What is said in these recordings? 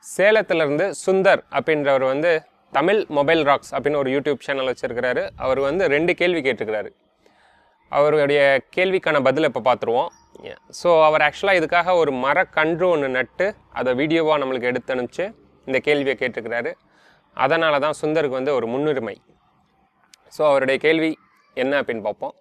சேலத்திலேருந்து சுந்தர் அப்படின்றவர் வந்து Tamil mobile rocks அப்படின்னு ஒரு யூடியூப் சேனல் வச்சுருக்கிறாரு அவர் வந்து ரெண்டு கேள்வி கேட்டிருக்கிறாரு அவருடைய கேள்விக்கான பதிலை இப்போ பார்த்துருவோம் ஸோ அவர் ஆக்சுவலாக இதுக்காக ஒரு மரக்கன்று ஒன்று நட்டு அதை வீடியோவாக நம்மளுக்கு எடுத்து அனுப்பிச்சு இந்த கேள்வியை கேட்டிருக்கிறாரு அதனால தான் சுந்தருக்கு வந்து ஒரு முன்னுரிமை ஸோ அவருடைய கேள்வி என்ன அப்படின்னு பார்ப்போம்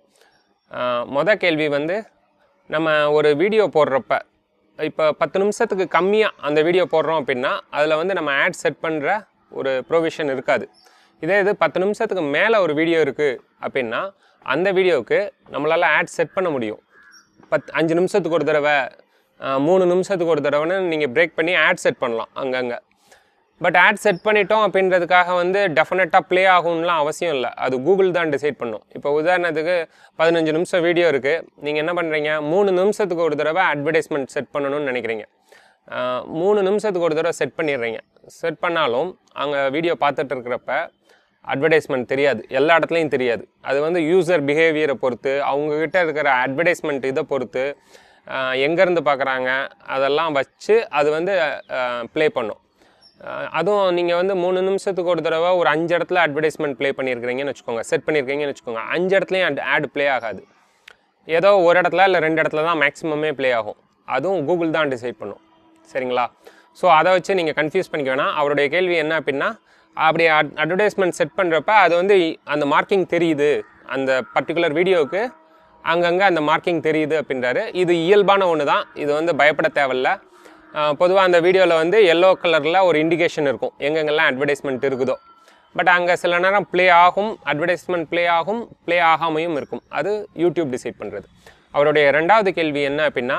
ஆஹ் மொத கேள்வி வந்து நம்ம ஒரு வீடியோ போடுறப்ப இப்போ பத்து நிமிஷத்துக்கு கம்மியாக அந்த வீடியோ போடுறோம் அப்படின்னா அதில் வந்து நம்ம ஆட் செட் பண்ணுற ஒரு ப்ரொவிஷன் இருக்காது இதே இது பத்து நிமிஷத்துக்கு மேலே ஒரு வீடியோ இருக்குது அப்படின்னா அந்த வீடியோவுக்கு நம்மளால் ஆட் செட் பண்ண முடியும் பத் அஞ்சு நிமிஷத்துக்கு ஒரு தடவை ஆஹ் மூணு நிமிஷத்துக்கு ஒரு தடவைன்னு நீங்கள் பிரேக் பண்ணி ஆட் செட் பண்ணலாம் அங்கங்கே பட் ஆட் செட் பண்ணிட்டோம் அப்படின்றதுக்காக வந்து டெஃபினட்டாக ப்ளே ஆகும்லாம் அவசியம் இல்லை அது கூகுள் தான் டிசைட் பண்ணும் இப்போ உதாரணத்துக்கு பதினஞ்சு நிமிஷம் வீடியோ இருக்குது நீங்கள் என்ன பண்ணுறீங்க மூணு நிமிஷத்துக்கு ஒரு தடவை அட்வர்டைஸ்மெண்ட் செட் பண்ணணும்னு நினைக்கிறீங்க ஆஹ் மூணு நிமிஷத்துக்கு ஒரு தடவை செட் பண்ணிடுறீங்க செட் பண்ணாலும் அங்கே வீடியோ பார்த்துட்டு இருக்கிறப்ப அட்வர்டைஸ்மெண்ட் தெரியாது எல்லா இடத்துலையும் தெரியாது அது வந்து யூசர் பிஹேவியரை பொறுத்து அவங்கக்கிட்ட இருக்கிற அட்வர்டைஸ்மெண்ட் இதை பொறுத்து ஆஹ் எங்கேருந்து பார்க்குறாங்க அதெல்லாம் வச்சு அது வந்து ப்ளே பண்ணும் அஹ் அதுவும் நீங்கள் வந்து மூணு நிமிஷத்துக்கு ஒரு தடவை ஒரு அஞ்சு இடத்துல அட்வர்டைஸ்மெண்ட் ப்ளே பண்ணியிருக்கிறீங்கன்னு வச்சுக்கோங்க செட் பண்ணியிருக்கீங்கன்னு வச்சுக்கோங்க அஞ்சு இடத்துலையும் ஆட் ப்ளே ஆகாது ஏதோ ஒரு இடத்துல இல்லை ரெண்டு இடத்துல தான் மேக்ஸிமமே ப்ளே ஆகும் அதுவும் கூகுள் தான் டிசைட் பண்ணும் சரிங்களா ஸோ அதை வச்சு நீங்கள் கன்ஃபியூஸ் பண்ணிக்க வேணாம் அவருடைய கேள்வி என்ன அப்படின்னா அப்படி அட்வர்டைஸ்மெண்ட் செட் பண்ணுறப்ப அது வந்து அந்த மார்க்கிங் தெரியுது அந்த பர்டிகுலர் வீடியோவுக்கு அங்கங்கே அந்த மார்க்கிங் தெரியுது அப்படின்றாரு இது இயல்பான ஒன்று தான் இது வந்து பயப்பட தேவையில்ல பொதுவாக அந்த வீடியோவில் வந்து எல்லோ கலரில் ஒரு இண்டிகேஷன் இருக்கும் எங்கெங்கெல்லாம் அட்வர்டைஸ்மெண்ட் இருக்குதோ பட் அங்கே சில நேரம் ப்ளே ஆகும் அட்வர்டைஸ்மெண்ட் ப்ளே ஆகும் ப்ளே ஆகாமையும் இருக்கும் அது யூடியூப் டிசைட் பண்ணுறது அவருடைய ரெண்டாவது கேள்வி என்ன அப்படின்னா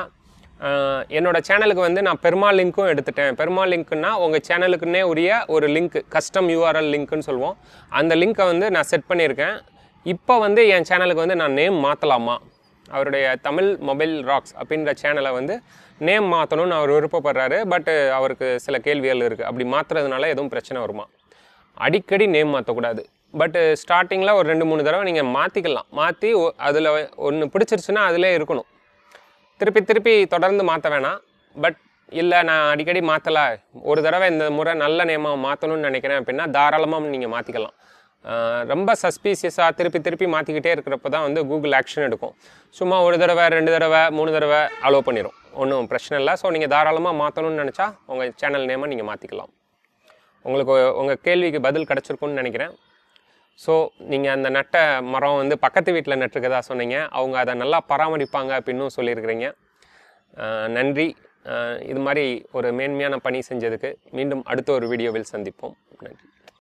ஆஹ் என்னோட சேனலுக்கு வந்து நான் பெருமாள் லிங்க்கும் எடுத்துட்டேன் பெருமாள் லிங்க்னா உங்கள் சேனலுக்குன்னே உரிய ஒரு லிங்க் கஸ்டம் யூஆர்எல் லிங்க்னு சொல்லுவோம் அந்த லிங்க்கை வந்து நான் செட் பண்ணியிருக்கேன் இப்போ வந்து என் சேனலுக்கு வந்து நான் நேம் மாற்றலாமா அவருடைய தமிழ் மொபைல் ராக்ஸ் அப்படின்ற சேனலை வந்து நேம் மாற்றணும்னு அவர் விருப்பப்படுறாரு பட் அவருக்கு சில கேள்விகள் இருக்குது அப்படி மாற்றுறதுனால எதுவும் பிரச்சனை வருமா அடிக்கடி நேம் மாற்றக்கூடாது பட் ஸ்டார்டிங்கில் ஒரு ரெண்டு மூணு தடவை நீங்கள் மாற்றிக்கலாம் மாற்றி அதில் ஒன்று பிடிச்சிருச்சுன்னா அதிலே இருக்கணும் திருப்பி திருப்பி தொடர்ந்து மாற்ற வேணாம் பட் இல்லை நான் அடிக்கடி மாற்றலை ஒரு தடவை இந்த முறை நல்ல நேமாக மாற்றணும்னு நினைக்கிறேன் அப்படின்னா தாராளமாக நீங்கள் மாற்றிக்கலாம் ரொம்ப சஸ்பீசியஸாக திருப்பி திருப்பி மாற்றிக்கிட்டே இருக்கிறப்ப தான் வந்து கூகுள் ஆக்ஷன் எடுக்கும் சும்மா ஒரு தடவை ரெண்டு தடவை மூணு தடவை அலோவ் பண்ணிடும் ஒன்றும் பிரச்சனை இல்லை ஸோ நீங்கள் தாராளமாக மாற்றணும்னு நினச்சா உங்கள் சேனல் நேமை நீங்கள் மாற்றிக்கலாம் உங்களுக்கு உங்கள் கேள்விக்கு பதில் கிடச்சிருக்கும்னு நினைக்கிறேன் ஸோ நீங்கள் அந்த நட்ட மரம் வந்து பக்கத்து வீட்டில் நட்டுருக்கதா சொன்னீங்க அவங்க அதை நல்லா பராமரிப்பாங்க அப்படின்னும் சொல்லியிருக்கிறீங்க அஹ் நன்றி அஹ் இது மாதிரி ஒரு மேன்மையான பணி செஞ்சதுக்கு மீண்டும் அடுத்த ஒரு வீடியோவில் சந்திப்போம் நன்றி